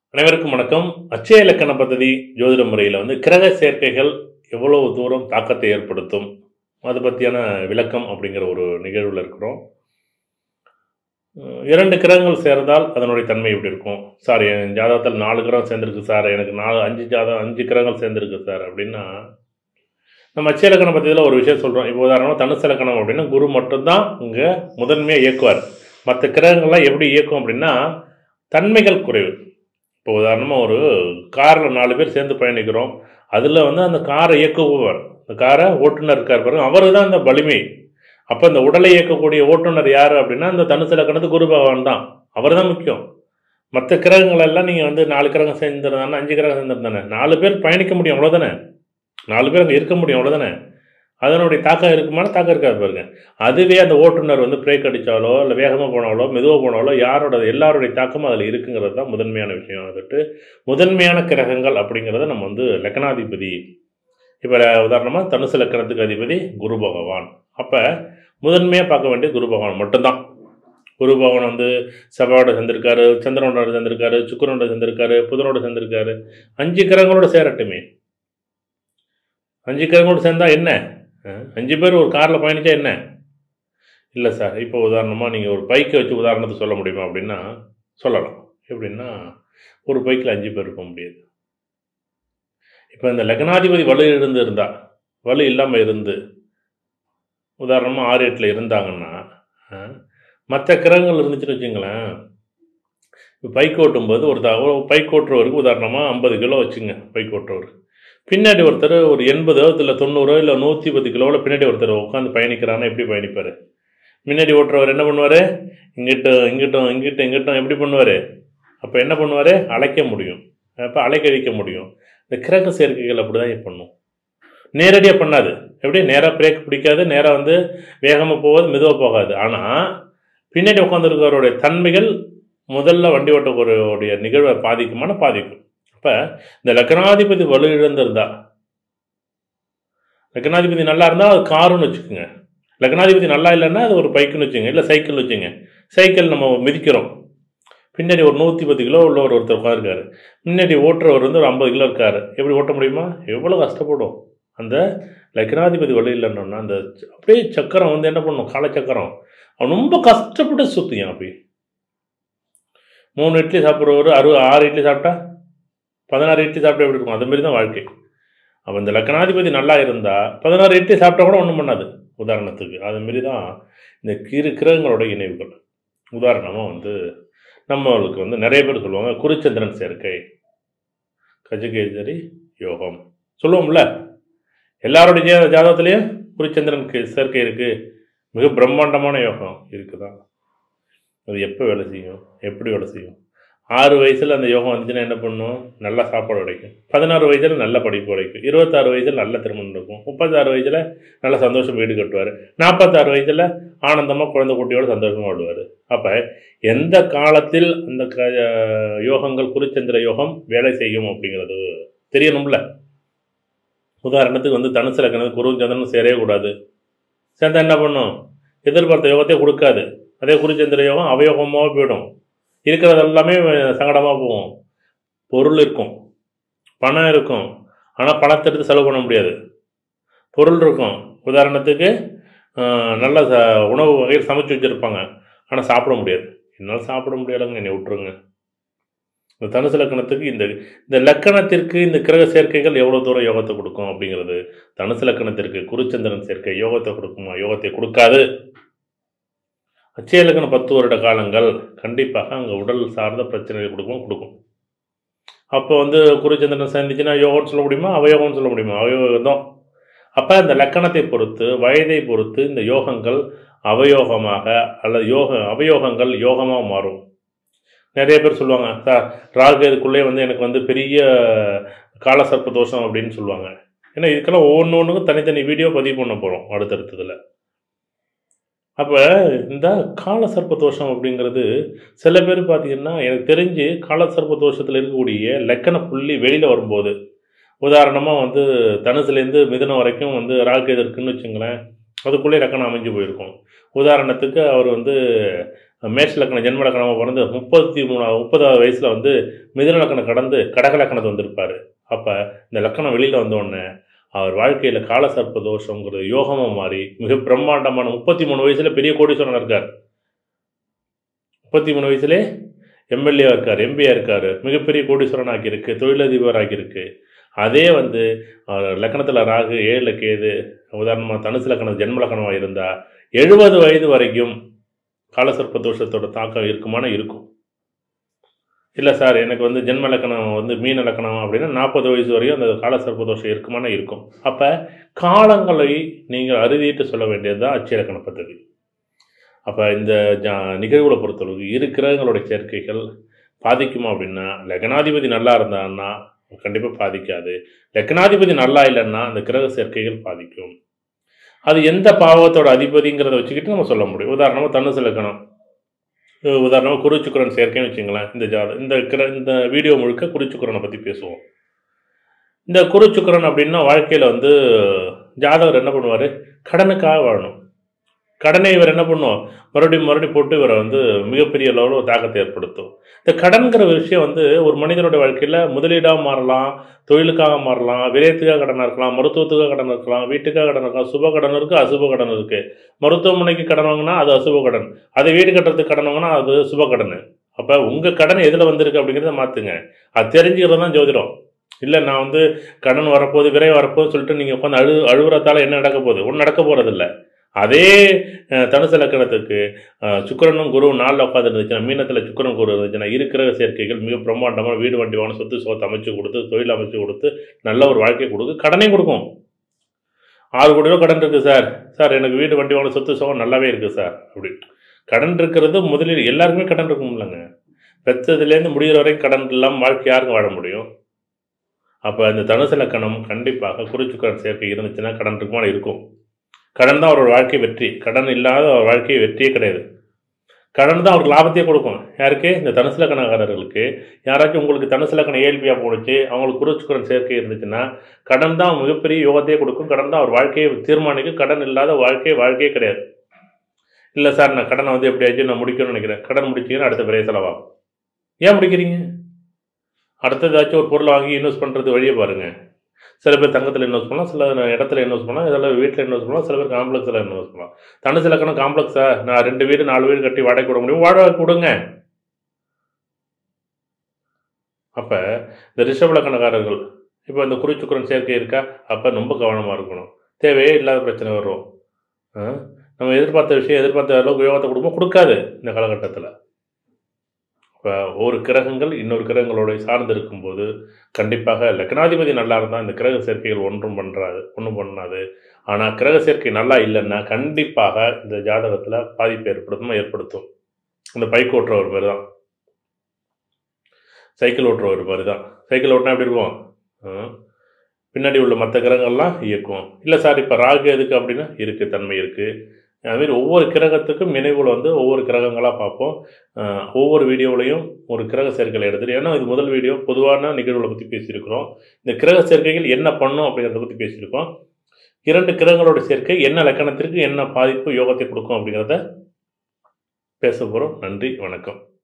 அனைவருக்கும் வணக்கம் அச்சய இலக்கண பദ്ധதி ஜோதிட முறையில் வந்து கிரக சேர்க்கைகள் எவ்வளவு தூரம் தாக்கத்தை ஏற்படுத்தும் அதை பற்றியான விளக்கம் அப்படிங்கிற ஒரு நிகழ்வில் இருக்கிறோம் அஹ் இரண்டு கிரகங்கள் சேர்ந்தால் அதனுடைய தன்மை எப்படி இருக்கும் சார் என் ஜாதகத்தில் நாலு கிரகம் சேர்ந்துருக்கு சார் எனக்கு நாலு அஞ்சு ஜாதகம் அஞ்சு கிரகங்கள் சேர்ந்துருக்கு சார் அப்படின்னா நம்ம அச்சய இலக்கண பദ്ധதியில் ஒரு விஷயம் சொல்கிறோம் இப்போ உதாரணமாக தனுசு இலக்கணம் அப்படின்னா குரு மட்டும்தான் இங்கே முதன்மையாக இயக்குவார் மற்ற கிரகங்கள்லாம் எப்படி இயக்கும் அப்படின்னா தன்மைகள் குறைவு இப்போ உதாரணமாக ஒரு காரில் நாலு பேர் சேர்ந்து பயணிக்கிறோம் அதில் வந்து அந்த காரை இயக்குபவர் அந்த காரை ஓட்டுநர் இருக்கார் பாருங்க அவர் தான் அந்த வலிமை அப்போ இந்த உடலை இயக்கக்கூடிய ஓட்டுநர் யார் அப்படின்னா இந்த தனுசு இலக்கணத்து குரு பகவான் தான் அவர் தான் முக்கியம் மற்ற கிரகங்கள் எல்லாம் நீங்கள் வந்து நாலு கிரகம் சேர்ந்துருந்தானே அஞ்சு கிரகம் சேர்ந்துருந்தானே நாலு பேர் பயணிக்க முடியும் அவ்வளோதானே நாலு பேர் அங்கே இருக்க முடியும் அவ்வளோதானே அதனுடைய தாக்கம் இருக்குமான தாக்கம் இருக்காது பாருங்க அதுவே அந்த ஓட்டுநர் வந்து பிரேக் அடித்தாலோ இல்லை வேகமாக போனாலோ மெதுவாக போனாலோ யாரோட எல்லாருடைய தாக்கமும் அதில் இருக்குங்கிறது தான் முதன்மையான விஷயம் வந்துட்டு முதன்மையான கிரகங்கள் அப்படிங்கிறத நம்ம வந்து லக்னாதிபதி இப்போ உதாரணமாக தனுசு லக்கணத்துக்கு அதிபதி குரு பகவான் அப்போ முதன்மையாக பார்க்க வேண்டிய குரு பகவான் மட்டும்தான் குரு பகவான் வந்து செவ்வாயோட சேர்ந்திருக்காரு சந்திரனோட சேர்ந்திருக்காரு சுக்கரனோட சேர்ந்திருக்காரு புதனோட சேர்ந்திருக்காரு அஞ்சு கிரகங்களோட சேரட்டுமே அஞ்சு கிரகங்களோட சேர்ந்தா என்ன அஹ், அஞ்சு பேர் ஒரு காரில் பயணிச்சா என்ன இல்லை சார் இப்போ உதாரணமாக நீங்கள் ஒரு பைக்கை வச்சு உதாரணத்தை சொல்ல முடியுமா அப்படின்னா சொல்லலாம் எப்படின்னா ஒரு பைக்கில் அஞ்சு பேர் இருக்க முடியாது இப்போ இந்த லக்னாதிபதி வலு இருந்து இருந்தா வலு இல்லாமல் இருந்து உதாரணமாக ஆறு எட்டில் இருந்தாங்கன்னா மற்ற கிரகங்கள் இருந்துச்சுன்னு வச்சுங்களேன் இப்போ பைக் ஓட்டும்போது ஒரு பைக் ஓட்டுறவருக்கு உதாரணமாக ஐம்பது கிலோ வச்சுங்க பைக் ஓட்டுறவர் பின்னாடி ஒருத்தர் ஒரு எண்பதோ இல்லை தொண்ணூறோ இல்லை நூற்றி பத்து கிலோவில் பின்னாடி ஒருத்தர் உட்காந்து பயணிக்கிறான்னா எப்படி பயணிப்பார் முன்னாடி ஓட்டுறவர் என்ன பண்ணுவார் இங்கிட்டும் இங்கிட்டும் இங்கிட்டும் இங்கிட்டும் எப்படி பண்ணுவார் அப்போ என்ன பண்ணுவார் அழைக்க முடியும் அப்போ அலைக்கழிக்க முடியும் இந்த கிரக சேர்க்கைகள் அப்படி தான் பண்ணும் நேரடியாக பண்ணாது எப்படி நேராக பிரேக் பிடிக்காது நேராக வந்து வேகமாக போகாது மெதுவாக போகாது ஆனால் பின்னாடி உட்காந்துருக்கிறவருடைய தன்மைகள் முதல்ல வண்டி ஓட்டக்கூடிய நிகழ்வை பாதிக்குமான பாதிக்கும் அப்போ இந்த லக்னாதிபதி வலு இழந்திருந்தா லக்னாதிபதி நல்லா இருந்தால் அது காருன்னு வச்சுக்கோங்க லக்னாதிபதி நல்லா இல்லைன்னா அது ஒரு பைக்குன்னு வச்சுங்க இல்லை சைக்கிள் வச்சுங்க சைக்கிள் நம்ம மிதிக்கிறோம் பின்னாடி ஒரு நூற்றி பத்து கிலோ உள்ள ஒரு ஒருத்தர் உட்காந்துருக்காரு முன்னாடி ஓட்டுறவர் வந்து ஒரு ஐம்பது கிலோ இருக்காரு எப்படி ஓட்ட முடியுமா எவ்வளோ கஷ்டப்படும் அந்த லக்னாதிபதி வலு இல்லைன்னா அந்த ச- அப்படியே சக்கரம் வந்து என்ன பண்ணும் காலச்சக்கரம் அவன் ரொம்ப கஷ்டப்பட்டு சுற்றியான் அப்படி மூணு இட்லி சாப்பிட்றவர் அறு ஆறு இட்லி சாப்பிட்டா பதினாறு இட்லி சாப்பிட்டா எப்படி இருக்கும் அது மாதிரி தான் வாழ்க்கை அப்போ இந்த லக்னாதிபதி நல்லா இருந்தால் பதினாறு இட்லி சாப்பிட்டா கூட ஒன்றும் பண்ணாது உதாரணத்துக்கு அது மாரி தான் இந்த கிரு கிரகங்களோட இணைவுகள் உதாரணமாக வந்து நம்மளுக்கு வந்து நிறைய பேர் சொல்லுவாங்க குருச்சந்திரன் சேர்க்கை கஜகேசரி யோகம் சொல்லுவோம்ல எல்லாருடைய ஜா- ஜாதகத்திலையும் குருச்சந்திரன் கே- சேர்க்கை இருக்குது மிக பிரம்மாண்டமான யோகம் இருக்குதான் அது எப்போ வேலை செய்யும் எப்படி வேலை செய்யும் ஆறு வயசில் அந்த யோகம் வந்துச்சுன்னா என்ன பண்ணும் நல்ல சாப்பாடு கிடைக்கும் பதினாறு வயசில் நல்ல படிப்பு கிடைக்கும் இருபத்தாறு வயசில் நல்ல திருமணம் இருக்கும் முப்பத்தாறு வயசில் நல்ல சந்தோஷம் வீடு கட்டுவார் நாற்பத்தாறு வயசில் ஆனந்தமாக குழந்தை குட்டியோட சந்தோஷமாக வாழ்வார் அப்போ எந்த காலத்தில் அந்த க யோகங்கள் குருச்சந்திர யோகம் வேலை செய்யும் அப்படிங்கிறது தெரியணும்ல உதாரணத்துக்கு வந்து தனுசு லக்கணம் குரு சந்திரன் சேரவே கூடாது சேர்ந்தா என்ன பண்ணும் எதிர்பார்த்த யோகத்தை கொடுக்காது அதே குருச்சந்திர யோகம் அவயோகமாக போயிடும் இருக்கிறது எல்லாமே சங்கடமாக போகும் பொருள் இருக்கும் பணம் இருக்கும் ஆனால் பணத்தை எடுத்து செலவு பண்ண முடியாது பொருள் இருக்கும் உதாரணத்துக்கு ஆஹ், நல்ல ச உணவு வகையில் சமைச்சு வச்சுருப்பாங்க ஆனால் சாப்பிட முடியாது என்னால் சாப்பிட முடியாதுங்க என்னை விட்டுருங்க இந்த தனுசு லக்கணத்துக்கு இந்த இந்த லக்கணத்திற்கு இந்த கிரக சேர்க்கைகள் எவ்வளோ தூரம் யோகத்தை கொடுக்கும் அப்படிங்கிறது தனுசு லக்கணத்திற்கு குருச்சந்திரன் சேர்க்கை யோகத்தை கொடுக்குமா யோகத்தை கொடுக்காது அச்சய இலக்கணம் பத்து வருட காலங்கள் கண்டிப்பாக அங்கே உடல் சார்ந்த பிரச்சனைகள் கொடுக்கும் கொடுக்கும் அப்போ வந்து குருச்சந்திரன் சேர்ந்துச்சுன்னா யோகம்னு சொல்ல முடியுமா அவயோகம்னு சொல்ல முடியுமா அவயோகம் தான் அப்போ அந்த லக்கணத்தை பொறுத்து வயதை பொறுத்து இந்த யோகங்கள் அவயோகமாக அல்லது யோக அவயோகங்கள் யோகமாக மாறும் நிறைய பேர் சொல்லுவாங்க சார் ராகு இதுக்குள்ளே வந்து எனக்கு வந்து பெரிய காலசர்ப்ப தோஷம் அப்படின்னு சொல்லுவாங்க ஏன்னா இதுக்கெல்லாம் ஒவ்வொன்று ஒன்றுக்கும் தனித்தனி வீடியோ பதிவு பண்ண போகிறோம் அடுத்தடுத்ததில் அப்போ இந்த காலசர்ப்ப தோஷம் அப்படிங்கிறது சில பேர் பார்த்தீங்கன்னா எனக்கு தெரிஞ்சு காலசர்ப்ப தோஷத்தில் இருக்கக்கூடிய லக்கண புள்ளி வெளியில் வரும்போது உதாரணமாக வந்து தனுசுலேருந்து மிதுனம் வரைக்கும் வந்து ராகு இருக்குன்னு வச்சுங்களேன் அதுக்குள்ளே லக்கணம் அமைஞ்சு போயிருக்கும் உதாரணத்துக்கு அவர் வந்து மேஷ லக்கணம் ஜென்ம லக்கணமாக பிறந்து முப்பத்தி மூணு முப்பதாவது வயசில் வந்து மிதுன லக்கணம் கடந்து கடக லக்கணத்தை வந்திருப்பார் அப்போ இந்த லக்கணம் வெளியில் வந்தோடனே அவர் வாழ்க்கையில் காலசர்ப்ப தோஷங்கிறது யோகமாக மாறி மிக பிரம்மாண்டமான முப்பத்தி மூணு வயசில் பெரிய கோடீஸ்வரன் இருக்கார் முப்பத்தி மூணு வயசுலே எம்எல்ஏ இருக்கார் எம்பியா இருக்கார் மிகப்பெரிய கோடீஸ்வரன் ஆகியிருக்கு தொழிலதிபர் ஆகியிருக்கு அதே வந்து அவர் லக்கணத்தில் ராகு ஏழில் கேது உதாரணமாக தனுசு லக்கணம் ஜென்ம லக்கணமாக இருந்தால் எழுபது வயது வரைக்கும் காலசர்ப்ப தோஷத்தோட தாக்கம் இருக்குமானா இருக்கும் இல்லை சார் எனக்கு வந்து ஜென்ம லக்கணம் வந்து மீன லக்கணம் அப்படின்னா நாற்பது வயசு வரையும் அந்த காலசர்ப்ப தோஷம் இருக்குமானா இருக்கும் அப்போ காலங்களை நீங்கள் அறுதிட்டு சொல்ல வேண்டியது தான் அச்சய லக்கண பദ്ധதி அப்போ இந்த ஜா நிகழ்வுகளை பொறுத்தளவுக்கு இரு கிரகங்களுடைய சேர்க்கைகள் பாதிக்குமா அப்படின்னா லக்னாதிபதி நல்லா இருந்தான்னா கண்டிப்பாக பாதிக்காது லக்னாதிபதி நல்லா இல்லைன்னா அந்த கிரக சேர்க்கைகள் பாதிக்கும் அது எந்த பாவத்தோட அதிபதிங்கிறத வச்சுக்கிட்டு நம்ம சொல்ல முடியும் உதாரணமாக தனுசு லக்கணம் அஹ் உதாரணமாக குருச்சுக்குரன் சேர்க்கைன்னு வச்சுங்களேன் இந்த ஜாத இந்த கிர இந்த வீடியோ முழுக்க குருச்சுக்குரனை பற்றி பேசுவோம் இந்த குருச்சுக்குரன் அப்படின்னா வாழ்க்கையில் வந்து ஜாதகர் என்ன பண்ணுவார் கடனுக்காக வாழணும் கடனை இவர் என்ன பண்ணும் மறுபடியும் மறுபடியும் போட்டு இவரை வந்து மிகப்பெரிய அளவில் ஒரு தாக்கத்தை ஏற்படுத்தும் இந்த கடன்கிற விஷயம் வந்து ஒரு மனிதனுடைய வாழ்க்கையில் முதலீடாக மாறலாம் தொழிலுக்காக மாறலாம் விரயத்துக்காக கடன் இருக்கலாம் மருத்துவத்துக்காக கடன் இருக்கலாம் வீட்டுக்காக கடன் இருக்கலாம் சுப கடன் இருக்குது அசுப கடன் இருக்குது மருத்துவமனைக்கு கடன் வாங்கினா அது அசுப கடன் அதை வீடு கட்டுறதுக்கு கடன் வாங்கினா அது சுப கடன் அப்போ உங்கள் கடன் எதில் வந்திருக்கு அப்படிங்கிறத மாற்றுங்க அது தெரிஞ்சுக்கிறது தான் ஜோதிடம் இல்லை நான் வந்து கடன் வரப்போகுது விரை வரப்போகுது சொல்லிட்டு நீங்கள் உட்காந்து அழு அழுகுறதால என்ன நடக்க போகுது ஒன்றும் நடக்க போகிறதில்ல அதே அஹ், தனுசு லக்கணத்துக்கு அஹ், சுக்கிரனும் குருவும் நாளில் உட்காந்து இருந்துச்சுன்னா மீனத்தில் சுக்கிரன் குரு இருந்துச்சுன்னா இருக்கிற சேர்க்கைகள் மிக பிரம்மாண்டமாக வீடு வண்டி வாங்க சொத்து சோத்து அமைச்சு கொடுத்து தொழில் அமைச்சு கொடுத்து நல்ல ஒரு வாழ்க்கை கொடுக்கு கடனையும் கொடுக்கும் ஆறு கோடி ரூபா கடன் இருக்குது சார் சார் எனக்கு வீடு வண்டி வாங்க சொத்து சோகம் நல்லாவே இருக்குது சார் அப்படி கடன் இருக்கிறது முதலீடு எல்லாருக்குமே கடன் இருக்கும் இல்லைங்க பெற்றதுலேருந்து முடிகிற வரைக்கும் கடன் இல்லாமல் வாழ்க்கை யாருக்கும் வாழ முடியும் அப்போ இந்த தனுசு லக்கணம் கண்டிப்பாக குறிச்சுக்கடன் சேர்க்கை இருந்துச்சுன்னா கடன் இருக்குமான இருக்கும் கடன் தான் அவரோட வாழ்க்கை வெற்றி கடன் இல்லாத அவர் வாழ்க்கை வெற்றியே கிடையாது கடன் தான் அவருக்கு லாபத்தையே கொடுக்கும் யாருக்கு இந்த தனுசு லக்கணக்காரர்களுக்கு யாராச்சும் உங்களுக்கு தனுசு லக்கணம் ஏழ்பியாக போணுச்சு அவங்களுக்கு குருச்சுக்குரன் சேர்க்கை இருந்துச்சுன்னா கடன் தான் மிகப்பெரிய யோகத்தையே கொடுக்கும் கடன் தான் அவர் வாழ்க்கையை தீர்மானிக்கும் கடன் இல்லாத வாழ்க்கை வாழ்க்கையே கிடையாது இல்லை சார் நான் கடனை வந்து எப்படியாச்சும் நான் முடிக்கணும்னு நினைக்கிறேன் கடன் முடிச்சிங்கன்னா அடுத்த பெரிய செலவாகும் ஏன் முடிக்கிறீங்க அடுத்ததாச்சும் ஒரு பொருள் வாங்கி இன்வெஸ்ட் பண்ணுறது வழியை பாருங்கள் சில பேர் தங்கத்தில் இன்வெஸ்ட் பண்ணலாம் சில இடத்துல இன்வெஸ்ட் பண்ணலாம் இதெல்லாம் வீட்டில் இன்வெஸ்ட் பண்ணலாம் சில பேர் காம்ப்ளெக்ஸில் இன்வெஸ்ட் பண்ணலாம் தனுசு லக்கணம் காம்ப்ளெக்ஸா நான் ரெண்டு வீடு நாலு வீடு கட்டி வாடகை விட முடியும் வாடகை கொடுங்க அப்போ இந்த ரிஷப லக்கணக்காரர்கள் இப்போ இந்த குறிச்சுக்குரன் சேர்க்கை இருக்கா அப்போ ரொம்ப கவனமாக இருக்கணும் தேவையே இல்லாத பிரச்சனை வரும் ஆ? நம்ம எதிர்பார்த்த விஷயம் எதிர்பார்த்த அளவுக்கு யோகத்தை கொடுப்போம் கொடுக்காது இந்த காலகட்டத்தில் இப்போ ஒரு கிரகங்கள் இன்னொரு கிரகங்களோட சார்ந்து இருக்கும்போது கண்டிப்பாக லக்னாதிபதி நல்லா இருந்தால் இந்த கிரக சேர்க்கைகள் ஒன்றும் பண்ணுறாது ஒன்றும் பண்ணாது ஆனால் கிரக சேர்க்கை நல்லா இல்லைன்னா கண்டிப்பாக இந்த ஜாதகத்தில் பாதிப்பு ஏற்படுத்தும் ஏற்படுத்தும் இந்த பைக் ஓட்டுறவர் மாதிரி தான் சைக்கிள் ஓட்டுறவர் மாதிரி தான் சைக்கிள் ஓட்டினா எப்படி இருக்கும் ஆ. பின்னாடி உள்ள மற்ற கிரகங்கள்லாம் இயக்கும் இல்லை சார் இப்போ ராகு எதுக்கு அப்படின்னா இருக்குது தன்மை இருக்குது அதுமாரி ஒவ்வொரு கிரகத்துக்கும் நினைவுல வந்து ஒவ்வொரு கிரகங்களாக பார்ப்போம் ஆஹ் ஒவ்வொரு வீடியோவிலையும் ஒரு கிரக சேர்க்கைகளை எடுத்துட்டு ஏன்னா இது முதல் வீடியோ பொதுவான நிகழ்வுகளை பற்றி பேசியிருக்கிறோம் இந்த கிரக சேர்க்கைகள் என்ன பண்ணும் அப்படிங்கிறத பற்றி பேசியிருக்கோம் இரண்டு கிரகங்களோட சேர்க்கை என்ன லக்கணத்திற்கு என்ன பாதிப்பு யோகத்தை கொடுக்கும் அப்படிங்கிறத பேச போகிறோம் நன்றி வணக்கம்